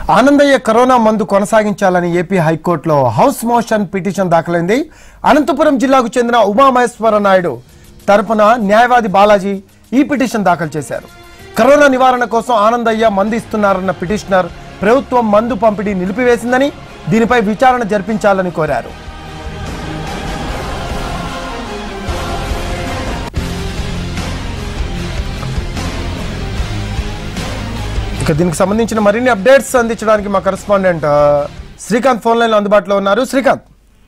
Anandaiah corona మందు కొనసాగించాలని AP హైకోర్టులో హౌస్ మోషన్ పిటిషన్ దాఖలైంది అనంతపురం జిల్లాకు చెందిన ఉమామహేశ్వర నాయుడు తరపున న్యాయవాది బాలాజీ ఈ పిటిషన్ దాఖలు చేశారు కరోనా నివారణ కోసం ఆనందయ్య మందు ఇస్తున్నారన్న పిటిషనర్ ప్రభుత్వం మందు పంపిణీ నిలిపివేసిందని దీనిపై విచారణ జరిపించాలని కోరారు ఇక దీనికి సంబంధించిన మరిన్ని అప్డేట్స్ అందించడానికి మా కరెస్పాండెంట్ ఆ, శ్రీకాంత్ ఫోన్ లైన్ అందుబాటులో ఉన్నారు శ్రీకాంత్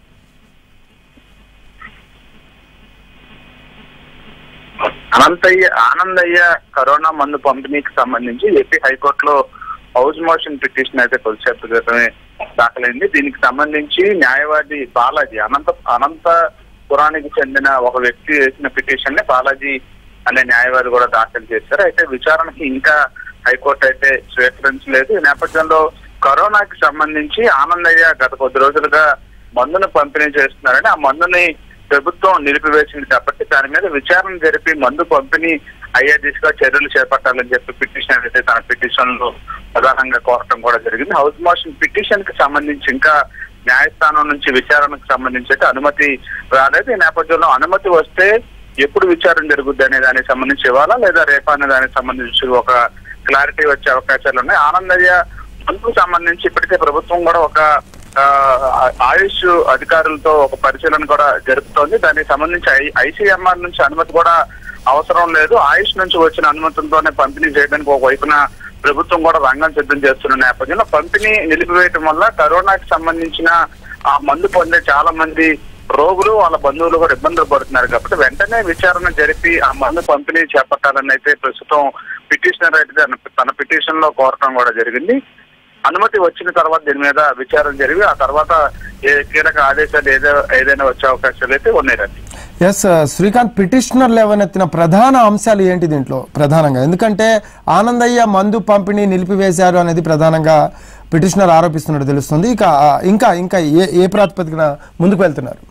అనంతయ్య ఆనందయ్య కరోనా మందు పంపిణీకి సంబంధించి ఏపీ హైకోర్టులో హౌస్ మోషన్ పిటిషన్ అయితే కొద్దిసేపు క్రితమే దాఖలైంది దీనికి సంబంధించి న్యాయవాది బాలాజీ అనంత అనంతపురానికి చెందిన ఒక వ్యక్తి వేసిన పిటిషన్ ని బాలాజీ అనే న్యాయవాది కూడా దాఖలు చేశారు అయితే విచారణకి ఇంకా హైకోర్టు అయితే స్వీకరించలేదు ఈ నేపథ్యంలో కరోనాకి సంబంధించి ఆనందయ్య గత కొద్ది రోజులుగా మందును పంపిణీ చేస్తున్నారని ఆ మందుని ప్రభుత్వం నిలిపివేసింది కాబట్టి దాని మీద విచారణ జరిపి మందు పంపిణీ అయ్యే దిశగా చర్యలు చేపట్టాలని చెప్పి పిటిషన్ అయితే తన పిటిషన్ లో ప్రధానంగా కోరటం కూడా జరిగింది హౌస్ మోషన్ పిటిషన్ కి సంబంధించి ఇంకా న్యాయస్థానం నుంచి విచారణకు సంబంధించి అయితే అనుమతి రాలేదు ఈ నేపథ్యంలో అనుమతి వస్తే ఎప్పుడు విచారణ జరుగుద్ది అనే దానికి సంబంధించి ఇవ్వాలా లేదా రేపా అనే దానికి సంబంధించి ఒక క్లారిటీ వచ్చే అవకాశాలు ఉన్నాయి ఆనందయ్య మందుకు సంబంధించి ఇప్పటికే ప్రభుత్వం కూడా ఒక ఆ, ఆయుష్ అధికారులతో ఒక పరిశీలన కూడా జరుపుతోంది దానికి సంబంధించి ఐసీఎంఆర్ నుంచి అనుమతి కూడా అవసరం లేదు ఆయుష్ నుంచి వచ్చిన అనుమతులతోనే పంపిణీ చేయడానికి ఒక వైపున ప్రభుత్వం కూడా రంగం సిద్ధం చేస్తున్న నేపథ్యంలో పంపిణీ నిలిపివేయటం వల్ల కరోనాకి సంబంధించిన ఆ మందు పొందే చాలా మంది రోగులు వాళ్ళ బంధువులు కూడా ఇబ్బందులు పడుతున్నారు కాబట్టి వెంటనే విచారణ జరిపి ఆ మందు పంపిణీ చేపట్టాలని అయితే ప్రస్తుతం పిటిషనర్ అయితే తన- తన పిటిషన్ లో కోరటం కూడా జరిగింది అనుమతి వచ్చిన తర్వాత దీని మీద విచారణ జరిగి ఆ తర్వాత ఏ కీలక ఆదేశాలు ఏదో ఏదైనా వచ్చే అవకాశాలు అయితే ఉన్నాయి రండి ఎస్ శ్రీకాంత్ పిటిషనర్ లేవనెత్తిన ప్రధాన అంశాలు ఏంటి దీంట్లో ప్రధానంగా ఎందుకంటే ఆనందయ్య మందు పంపిణీ నిలిపివేశారు అనేది ప్రధానంగా పిటిషనర్ ఆరోపిస్తున్నట్టు తెలుస్తుంది ఇక ఆ, ఇంకా ఇంకా ఏ ఏ ప్రాతిపదికన ముందుకు వెళ్తున్నారు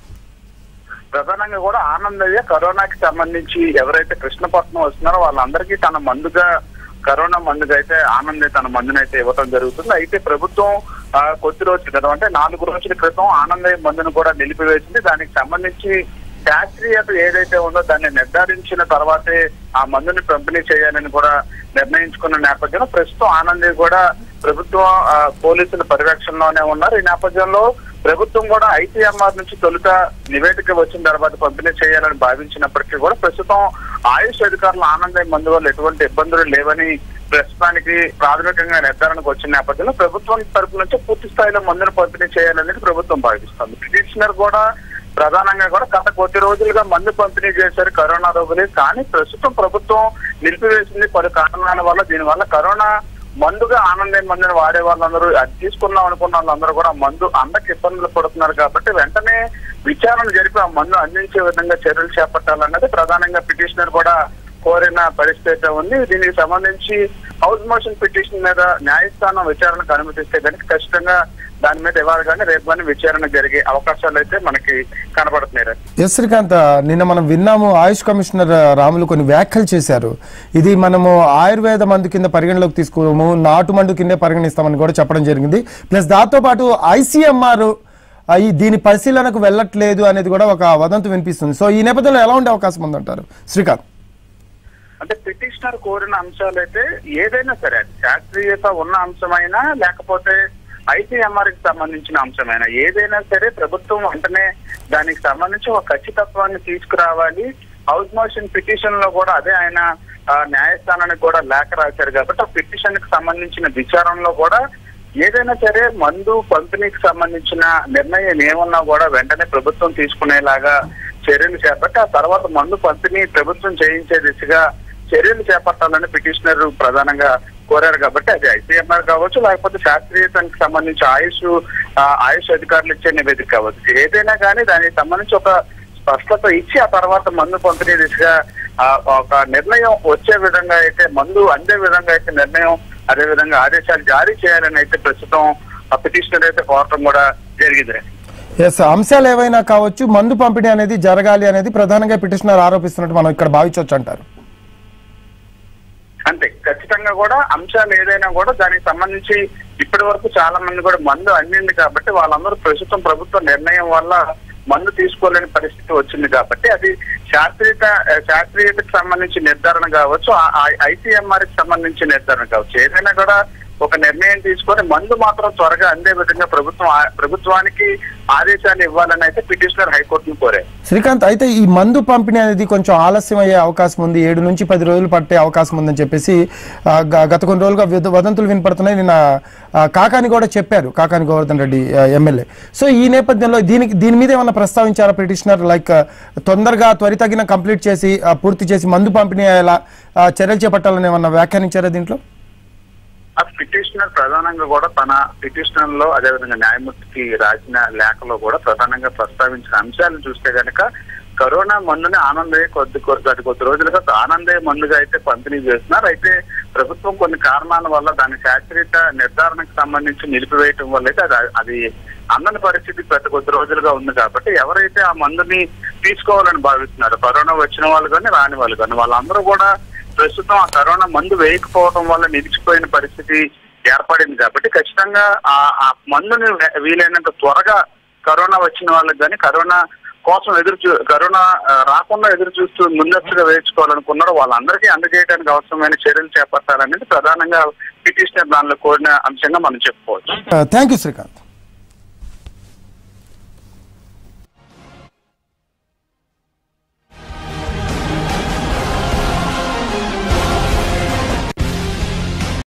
ప్రధానంగా కూడా ఆనందయ్య కరోనాకి సంబంధించి ఎవరైతే కృష్ణపట్నం వస్తున్నారో వాళ్ళందరికీ తన మందుగా కరోనా మందుగా అయితే ఆనందయ్య తన మందుని అయితే ఇవ్వడం జరుగుతుంది అయితే ప్రభుత్వం ఆ, కొద్ది రోజుల క్రితం అంటే నాలుగు రోజుల క్రితం ఆనందయ్య మందును కూడా నిలిపివేసింది దానికి సంబంధించి శాస్త్రీయత ఏదైతే ఉందో దాన్ని నిర్ధారించిన తర్వాతే ఆ మందుని పంపిణీ చేయాలని కూడా నిర్ణయించుకున్న నేపథ్యంలో ప్రస్తుతం ఆనందయ్య కూడా ప్రభుత్వం ఆ, పోలీసుల పర్యవేక్షణలోనే ఉన్నారు ఈ నేపథ్యంలో ప్రభుత్వం కూడా ఐసీఎంఆర్ నుంచి తొలుత నివేదిక వచ్చిన తర్వాత పంపిణీ చేయాలని భావించినప్పటికీ కూడా ప్రస్తుతం ఆయుష్ అధికారులు ఆనందయ్య మందు వల్ల ఎటువంటి ఇబ్బందులు లేవని ప్రస్తుతానికి ప్రాథమికంగా నిర్ధారణకు వచ్చిన నేపథ్యంలో ప్రభుత్వం తరపు నుంచి పూర్తి స్థాయిలో మందును పంపిణీ చేయాలనేది ప్రభుత్వం భావిస్తుంది పిటిషనర్ కూడా ప్రధానంగా కూడా గత కొద్ది రోజులుగా మందు పంపిణీ చేశారు కరోనా రోగులు కానీ ప్రస్తుతం ప్రభుత్వం నిలిపివేసింది పలు కారణాల వల్ల దీనివల్ల కరోనా మందుగా ఆనందం మందుని వాడే వాళ్ళందరూ అది తీసుకుందాం అనుకున్న వాళ్ళందరూ కూడా మందు అందరికి ఇబ్బందులు పడుతున్నారు కాబట్టి వెంటనే విచారణ జరిపి ఆ మందు అందించే విధంగా చర్యలు చేపట్టాలన్నది ప్రధానంగా పిటిషనర్ కూడా కోరిన పరిస్థితి అయితే ఉంది దీనికి సంబంధించి హౌస్ మోషన్ పిటిషన్ మీద న్యాయస్థానం విచారణకు అనుమతిస్తే కనుక ఖచ్చితంగా దాని మీద ఇవ్వాలి కానీ రేపు కానీ విచారణ జరిగే అవకాశాలు అయితే మనకి కనబడుతున్నాయి ఎస్ శ్రీకాంత్ నిన్న మనం విన్నాము ఆయుష్ కమిషనర్ రాములు కొన్ని వ్యాఖ్యలు చేశారు ఇది మనము ఆయుర్వేద మందు కింద పరిగణలోకి తీసుకోము నాటు మందు కిందే పరిగణిస్తామని కూడా చెప్పడం జరిగింది ప్లస్ దాంతో పాటు ఐసీఎంఆర్ ఈ దీని పరిశీలనకు వెళ్ళట్లేదు అనేది కూడా ఒక వదంతు వినిపిస్తుంది సో ఈ నేపథ్యంలో ఎలా ఉండే అవకాశం ఉందంటారు శ్రీకాంత్ అంటే పిటిషనర్ కోరిన అంశాలు అయితే ఏదైనా సరే అది శాస్త్రీయత ఉన్న అంశమైనా లేకపోతే ఐసీఎంఆర్ కి సంబంధించిన అంశమైనా ఏదైనా సరే ప్రభుత్వం వెంటనే దానికి సంబంధించి ఒక ఖచ్చితత్వాన్ని తీసుకురావాలి హౌస్ మోషన్ పిటిషన్ లో కూడా అదే ఆయన ఆ, న్యాయస్థానానికి కూడా లేఖ రాశారు కాబట్టి ఆ పిటిషన్ కి సంబంధించిన విచారణలో కూడా ఏదైనా సరే మందు పంపిణీకి సంబంధించిన నిర్ణయం ఏమన్నా కూడా వెంటనే ప్రభుత్వం తీసుకునేలాగా చర్యలు చేపట్టి ఆ తర్వాత మందు పంపిణీ ప్రభుత్వం చేయించే దిశగా చర్యలు చేపట్టాలని పిటిషనర్ ప్రధానంగా కోరారు కాబట్టి అది ఐసీఎంఆర్ కావచ్చు లేకపోతే శాస్త్రీయతకి సంబంధించి ఆయుష్ ఆ, ఆయుష్ అధికారులు ఇచ్చే నివేదిక కావచ్చు ఏదైనా కానీ దానికి సంబంధించి ఒక స్పష్టత ఇచ్చి ఆ తర్వాత మందు పంపిణీ దిశగా ఆ, ఒక నిర్ణయం వచ్చే విధంగా అయితే మందు అందే విధంగా అయితే నిర్ణయం అదే విధంగా ఆదేశాలు జారీ చేయాలని అయితే ప్రస్తుతం ఆ పిటిషనర్ అయితే కోరటం కూడా జరిగింది ఎస్ అంశాలు ఏవైనా కావచ్చు మందు పంపిణీ అనేది జరగాలి అనేది ప్రధానంగా పిటిషనర్ ఆరోపిస్తున్నట్టు మనం ఇక్కడ భావించవచ్చు అంటారు అంతే ఖచ్చితంగా ఖచ్చితంగా కూడా అంశాలు ఏదైనా కూడా దానికి సంబంధించి ఇప్పటి వరకు చాలా మంది కూడా మందు అందింది కాబట్టి వాళ్ళందరూ ప్రస్తుతం ప్రభుత్వ నిర్ణయం వల్ల మందు తీసుకోలేని పరిస్థితి వచ్చింది కాబట్టి అది శాస్త్రీయత శాస్త్రీయతకు సంబంధించి నిర్ధారణ కావచ్చు ఐసీఎంఆర్ కి సంబంధించి నిర్ధారణ కావచ్చు ఏదైనా కూడా ఒక నిర్ణయం తీసుకొని మందు మాత్రం త్వరగా అందే విధంగా ప్రభుత్వం ఆ- ప్రభుత్వానికి ఆదేశాలు ఇవ్వాలని అయితే పిటిషనర్ హైకోర్టును కోరారు శ్రీకాంత్ అయితే ఈ మందు పంపిణీ అనేది కొంచెం ఆలస్యం అయ్యే అవకాశం ఉంది ఏడు నుంచి పది రోజులు పట్టే అవకాశం ఉందని చెప్పేసి ఆ, గ- గత కొన్ని రోజులుగా విద- వదంతులు వినపడుతున్నాయి నిన్న ఆ, కాకాని కూడా చెప్పారు కాకాని గోవర్ధన్ రెడ్డి ఆ, ఎమ్మెల్యే సో ఈ నేపథ్యంలో దీనికి దీని మీద ఏమన్నా ప్రస్తావించారా పిటిషనర్ లైక్ ఆ, తొందరగా త్వరితగిన కంప్లీట్ చేసి ఆ, పూర్తి చేసి మందు పంపిణీ అయ్యేలా ఆ, చర్యలు చేపట్టాలని ఏమన్నా వ్యాఖ్యానించారా దీంట్లో ఆ పిటిషనర్ ప్రధానంగా కూడా తన పిటిషనర్ లో అదేవిధంగా న్యాయమూర్తికి రాసిన లేఖలో కూడా ప్రధానంగా ప్రస్తావించిన అంశాలను చూస్తే గనక కరోనా మందుని ఆనందయ్య కొద్ది కొద్ది అది కొద్ది రోజులుగా ఆనందయ్య మందుగా అయితే పంపిణీ చేస్తున్నారు అయితే ప్రభుత్వం కొన్ని కారణాల వల్ల దాని శాస్త్రీయత నిర్ధారణకు సంబంధించి నిలిపివేయటం వల్ల అయితే అది అది అందని పరిస్థితి గత కొద్ది రోజులుగా ఉంది కాబట్టి ఎవరైతే ఆ మందుని తీసుకోవాలని భావిస్తున్నారో కరోనా వచ్చిన వాళ్ళు కానీ రాని వాళ్ళు కానీ వాళ్ళందరూ కూడా ప్రస్తుతం ఆ కరోనా మందు వేయకపోవడం వల్ల నిలిచిపోయిన పరిస్థితి ఏర్పడింది కాబట్టి ఖచ్చితంగా ఆ ఆ మందుని వే- వీలైనంత త్వరగా కరోనా వచ్చిన వాళ్ళకి కానీ కరోనా కోసం ఎదురు చూ కరోనా ఆ, రాకుండా ఎదురు చూస్తూ ముందస్తుగా వేయించుకోవాలనుకున్నారో వాళ్ళందరికీ అందజేయడానికి అవసరమైన చర్యలు చేపట్టాలనేది ప్రధానంగా పిటిషనర్ దానిలో కోరిన అంశంగా మనం చెప్పుకోవచ్చు థ్యాంక్ యూ శ్రీకాంత్